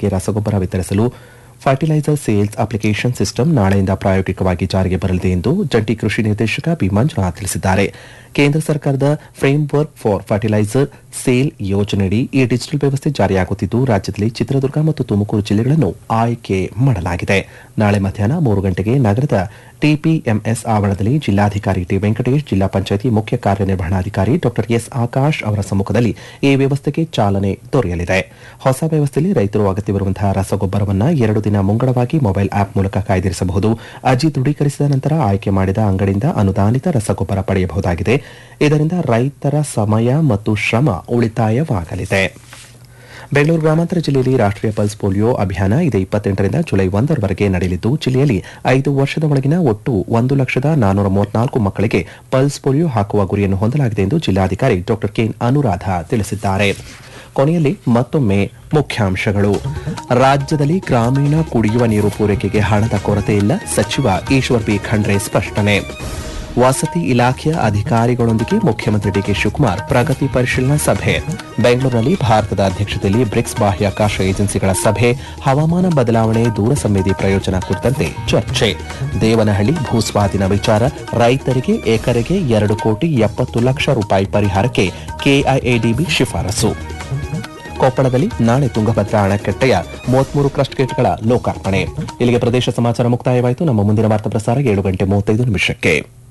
ರೈತರಿಗೆ ರಸಗೊಬ್ಬರ ವಿತರಿಸಲು ಫರ್ಟಿಲೈಸರ್ ಸೇಲ್ಸ್ ಅಪ್ಲಿಕೇಶನ್ ಸಿಸ್ಟಮ್ ನಾಳೆಯಿಂದ ಪ್ರಾಯೋಗಿಕವಾಗಿ ಜಾರಿಗೆ ಬರಲಿದೆ ಎಂದು ಜಂಟಿ ಕೃಷಿ ನಿರ್ದೇಶಕ ಬಿ ಮಂಜುನಾಥ್ ತಿಳಿಸಿದ್ದಾರೆ ಕೇಂದ್ರ ಸರ್ಕಾರದ ಫ್ರೇಮ್ವರ್ಕ್ ಫಾರ್ ಫರ್ಟಿಲೈಸರ್ ಸೇಲ್ ಯೋಜನೆಯಡಿ ಈ ಡಿಜಿಟಲ್ ವ್ಯವಸ್ಥೆ ಜಾರಿಯಾಗುತ್ತಿದ್ದು ರಾಜ್ಯದಲ್ಲಿ ಚಿತ್ರದುರ್ಗ ಮತ್ತು ತುಮಕೂರು ಜಿಲ್ಲೆಗಳನ್ನು ಆಯ್ಕೆ ಮಾಡಲಾಗಿದೆ ನಾಳೆ ಮಧ್ಯಾಹ್ನ ಮೂರು ಗಂಟೆಗೆ ನಗರದ ಟಿಪಿಎಂಎಸ್ ಆವರಣದಲ್ಲಿ ಜಿಲ್ಲಾಧಿಕಾರಿ ಟಿ ವೆಂಕಟೇಶ್ ಜಿಲ್ಲಾ ಪಂಚಾಯತಿ ಮುಖ್ಯ ಕಾರ್ಯನಿರ್ವಹಣಾಧಿಕಾರಿ ಡಾ ಎಸ್ ಆಕಾಶ್ ಅವರ ಸಮ್ಮುಖದಲ್ಲಿ ಈ ವ್ಯವಸ್ಥೆಗೆ ಚಾಲನೆ ದೊರೆಯಲಿದೆ ಹೊಸ ವ್ಯವಸ್ಥೆಯಲ್ಲಿ ರೈತರು ಅಗತ್ಯವಿರುವಂತಹ ರಸಗೊಬ್ಬರವನ್ನು ಎರಡು ದಿನ ಮುಂಗಡವಾಗಿ ಮೊಬೈಲ್ ಆಪ್ ಮೂಲಕ ಕಾಯ್ದಿರಿಸಬಹುದು ಅರ್ಜಿ ದೃಢೀಕರಿಸಿದ ನಂತರ ಆಯ್ಕೆ ಮಾಡಿದ ಅಂಗಡಿಯಿಂದ ಅನುದಾನಿತ ರಸಗೊಬ್ಬರ ಪಡೆಯಬಹುದಾಗಿದೆ ಇದರಿಂದ ರೈತರ ಸಮಯ ಮತ್ತು ಶ್ರಮ ಉಳಿತಾಯವಾಗಲಿದೆ ಬೆಂಗಳೂರು ಗ್ರಾಮಾಂತರ ಜಿಲ್ಲೆಯಲ್ಲಿ ರಾಷ್ಟ್ರೀಯ ಪಲ್ಸ್ ಪೋಲಿಯೋ ಅಭಿಯಾನ ಇದೇ ಇಪ್ಪತ್ತೆಂಟರಿಂದ ಜುಲೈ ಒಂದರವರೆಗೆ ನಡೆಯಲಿದ್ದು ಜಿಲ್ಲೆಯಲ್ಲಿ ಐದು ವರ್ಷದ ಒಳಗಿನ ಒಟ್ಟು ಒಂದು ಲಕ್ಷದ ನಾನ್ನೂರ ಮೂವತ್ನಾಲ್ಕು ಮಕ್ಕಳಿಗೆ ಪಲ್ಸ್ ಪೋಲಿಯೋ ಹಾಕುವ ಗುರಿಯನ್ನು ಹೊಂದಲಾಗಿದೆ ಎಂದು ಜಿಲ್ಲಾಧಿಕಾರಿ ಡಾ ಕೆಎನ್ ಅನುರಾಧ ತಿಳಿಸಿದ್ದಾರೆ ಕೊನೆಯಲ್ಲಿ ಮತ್ತೊಮ್ಮೆ ಮುಖ್ಯಾಂಶಗಳು ರಾಜ್ಯದಲ್ಲಿ ಗ್ರಾಮೀಣ ಕುಡಿಯುವ ನೀರು ಪೂರೈಕೆಗೆ ಹಣದ ಕೊರತೆ ಇಲ್ಲ ಸಚಿವ ಈಶ್ವರ್ ಬಿ ಖಂಡ್ರೆ ಸ್ಪಷ್ಟನೆ ವಸತಿ ಇಲಾಖೆಯ ಅಧಿಕಾರಿಗಳೊಂದಿಗೆ ಮುಖ್ಯಮಂತ್ರಿ ಡಿಕೆ ಶಿವಕುಮಾರ್ ಪ್ರಗತಿ ಪರಿಶೀಲನಾ ಸಭೆ ಬೆಂಗಳೂರಿನಲ್ಲಿ ಭಾರತದ ಅಧ್ಯಕ್ಷತೆಯಲ್ಲಿ ಬ್ರಿಕ್ಸ್ ಬಾಹ್ಯಾಕಾಶ ಏಜೆನ್ಸಿಗಳ ಸಭೆ ಹವಾಮಾನ ಬದಲಾವಣೆ ದೂರ ಸಂವೇದಿ ಪ್ರಯೋಜನ ಕುರಿತಂತೆ ಚರ್ಚೆ ದೇವನಹಳ್ಳಿ ಭೂಸ್ವಾಧೀನ ವಿಚಾರ ರೈತರಿಗೆ ಎಕರೆಗೆ ಎರಡು ಕೋಟಿ ಎಪ್ಪತ್ತು ಲಕ್ಷ ರೂಪಾಯಿ ಪರಿಹಾರಕ್ಕೆ ಕೆಐಎಡಿಬಿ ಶಿಫಾರಸು ಕೊಪ್ಪಳದಲ್ಲಿ ನಾಳೆ ತುಂಗಭದ್ರಾ ಅಣೆಕಟ್ಟೆಯ ಮೂವತ್ಮೂರು ಕ್ರಸ್ಟ್ ಗೇಟ್ಗಳ ಲೋಕಾರ್ಪಣೆ ಇಲ್ಲಿಗೆ ಪ್ರದೇಶ ಸಮಾಚಾರ ಮುಕ್ತಾಯವಾಯಿತು ನಮ್ಮ ಮುಂದಿನ ವಾರ್ತಾ ಪ್ರಸಾರ ಏಳು ಗಂಟೆ ಮೂವತ್ತೈದು ನಿಮಿಷಕ್ಕೆ